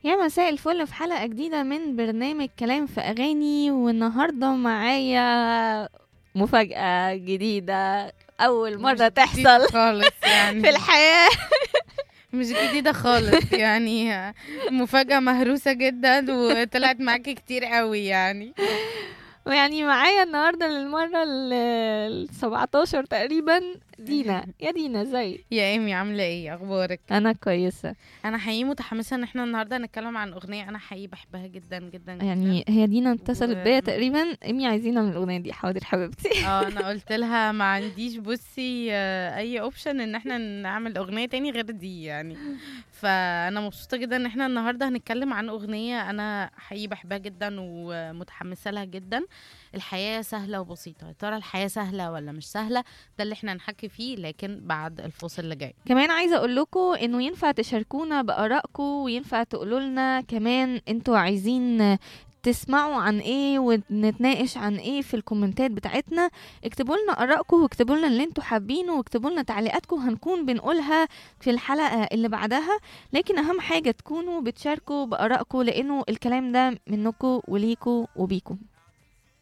يا مساء الفل في حلقة جديدة من برنامج كلام في أغاني والنهاردة معايا مفاجأة جديدة أول مرة مش جديدة تحصل خالص يعني في الحياة مش جديدة خالص يعني مفاجأة مهروسة جدا وطلعت معاكي كتير قوي يعني ويعني معايا النهاردة للمرة ال 17 تقريبا دينا يا دينا ازاي يا ايمي عاملة ايه اخبارك أنا كويسة انا حقيقي متحمسة ان احنا النهاردة هنتكلم عن اغنية انا حقيقي بحبها جدا جدا جدا. يعني هي دينا اتصلت و- بيا تقريبا إيمي عايزينها من الأغنية دي حاضر حبيبتي اه انا قلت لها ما عنديش بصي آه، اي اوبشن ان احنا نعمل اغنية تاني غير دي يعني فانا مبسوطة جدا ان احنا النهاردة هنتكلم عن اغنية انا حقيقي بحبها جدا ومتحمسة لها جدا الحياة سهلة وبسيطة يا ترى الحياة سهلة ولا مش سهلة ده اللي احنا هنحكي فيه لكن بعد الفاصل اللي جاي كمان عايزه اقول لكم انه ينفع تشاركونا بارائكم وينفع تقولوا لنا كمان انتوا عايزين تسمعوا عن ايه ونتناقش عن ايه في الكومنتات بتاعتنا اكتبوا لنا ارائكم واكتبوا لنا اللي انتوا حابينه واكتبوا لنا تعليقاتكم هنكون بنقولها في الحلقه اللي بعدها لكن اهم حاجه تكونوا بتشاركوا بارائكم لانه الكلام ده منكم وليكوا وبيكم